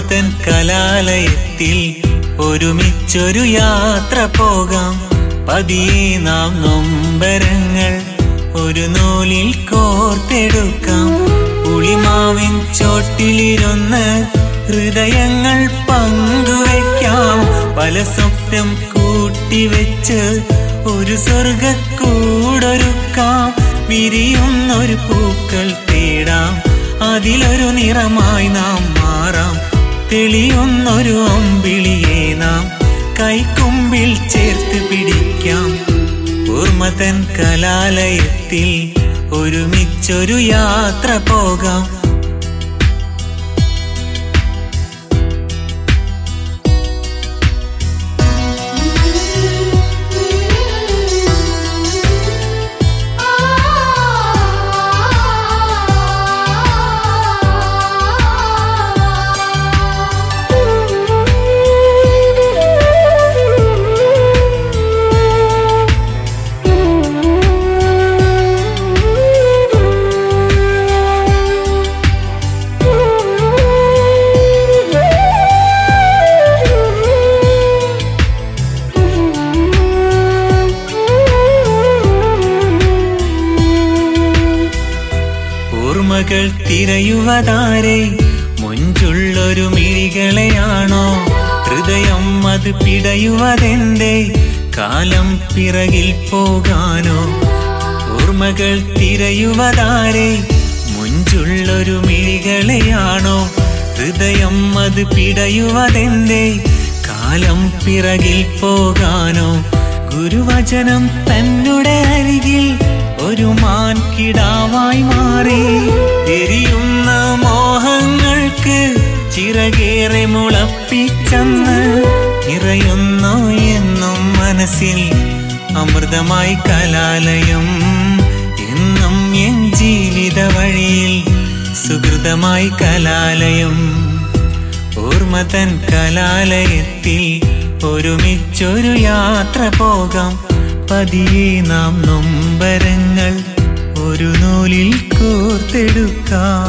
ഓർമ്മതൻ കലാലയത്തിൽ ഒരുമിച്ചൊരു യാത്ര പോകാം പതിയെ നാം നൊമ്പരങ്ങൾ ഒരു നൂലിൽ കോർത്തെടുക്കാം പുളിമാവിൻ ചോട്ടിലിരുന്ന് ഹൃദയങ്ങൾ പങ്കുവയ്ക്കാം പല സ്വപ്നം കൂട്ടിവെച്ച് ഒരു സ്വർഗക്കൂടൊരുക്കാം വിരിയുന്നൊരു പൂക്കൾ തേടാം അതിലൊരു നിറമായി നാം മാറാം തെളിയുന്നൊരു അമ്പിളിയെ നാം കൈക്കുമ്പിൽ ചേർത്ത് പിടിക്കാം ഓർമ്മതൻ കലാലയത്തിൽ ഒരുമിച്ചൊരു യാത്ര പോകാം ഓർമ്മകൾ തിരയുവതാരെ മുഞ്ചുള്ളൊരു മിഴികളെയാണോ ഹൃദയം അത് പിടയുവതെന്റെ കാലം പിറകിൽ പോകാനോ ഓർമ്മകൾ തിരയുവതാരെ മുഞ്ചുള്ളൊരു മിഴികളെയാണോ ഹൃദയം അത് പിടയുവതെന്റെ കാലം പിറകിൽ പോകാനോ ഗുരുവചനം തന്നുടെ അരികിൽ ഒരു മാൻ കിടാവായി മാറി എരിയുന്ന മോഹങ്ങൾക്ക് ചിറകേറെ മുളപ്പിച്ചെന്ന് നിറയുന്നു എന്നും മനസ്സിൽ അമൃതമായി കലാലയം എന്നും എൻ ജീവിത വഴിയിൽ സുഹൃതമായി കലാലയം ഓർമ്മതൻ കലാലയത്തിൽ ഒരുമിച്ചൊരു യാത്ര പോകാം പതിയെ നാം നൊമ്പരങ്ങൾ ഒരു നൂലിൽ കോർത്തെടുക്കാം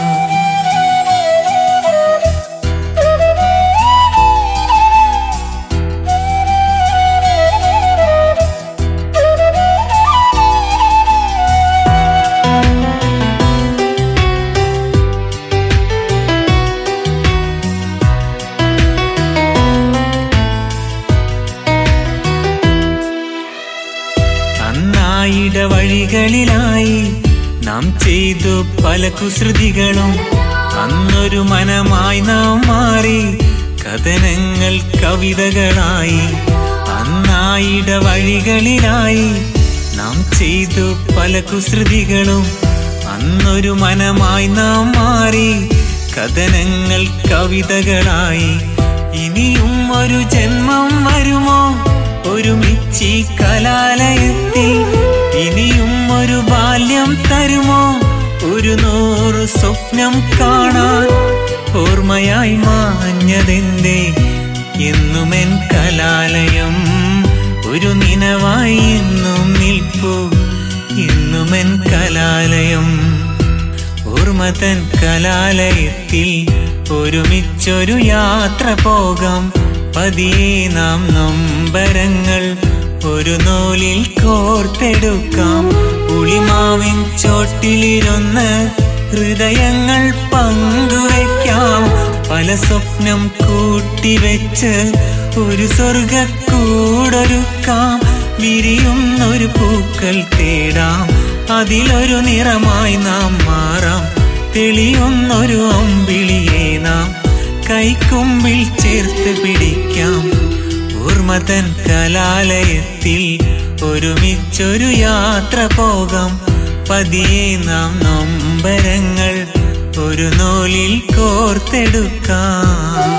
അന്നായിട വഴികളിലായി നാം ചെയ്തു പല കുസൃതികളും അന്നൊരു മനമായി നാം മാറി കഥനങ്ങൾ കവിതകളായി അന്നായിട വഴികളിലായി നാം ചെയ്തു പല കുസൃതികളും അന്നൊരു മനമായി നാം മാറി കഥനങ്ങൾ കവിതകളായി ഇനിയും ഒരു ജന്മം വരുമോ ഒരുമിച്ചി കലാലയത്തിൽ ഇനിയും ഒരു ബാല്യം തരുമോ ഒരു നൂറ് സ്വപ്നം കാണാൻ ഓർമ്മയായി മാഞ്ഞതെന്തേ എന്നുമെൻ കലാലയം ഒരു നിനവായി എന്നും നിൽപ്പു എന്നുമെൻ കലാലയം ഓർമ്മതൻ കലാലയത്തിൽ ഒരുമിച്ചൊരു യാത്ര പോകാം പതിയെ നാം നൊമ്പരങ്ങൾ ഒരു നൂലിൽ കോർത്തെടുക്കാം പുളിമാവിൻ ചോട്ടിലിരുന്ന് ഹൃദയങ്ങൾ പങ്കുവയ്ക്കാം പല സ്വപ്നം കൂട്ടിവെച്ച് ഒരു സ്വർഗക്കൂടൊരുക്കാം വിരിയുന്നൊരു പൂക്കൾ തേടാം അതിലൊരു നിറമായി നാം മാറാം തെളിയുന്നൊരു അമ്പിളിയെ നാം കൈക്കുമ്പിൽ ചേർത്ത് പിടിക്കാം ഓർമ്മതൻ കലാലയത്തിൽ ഒരുമിച്ചൊരു യാത്ര പോകാം പതിയെ നാം നൊമ്പരങ്ങൾ ഒരു നൂലിൽ കോർത്തെടുക്കാം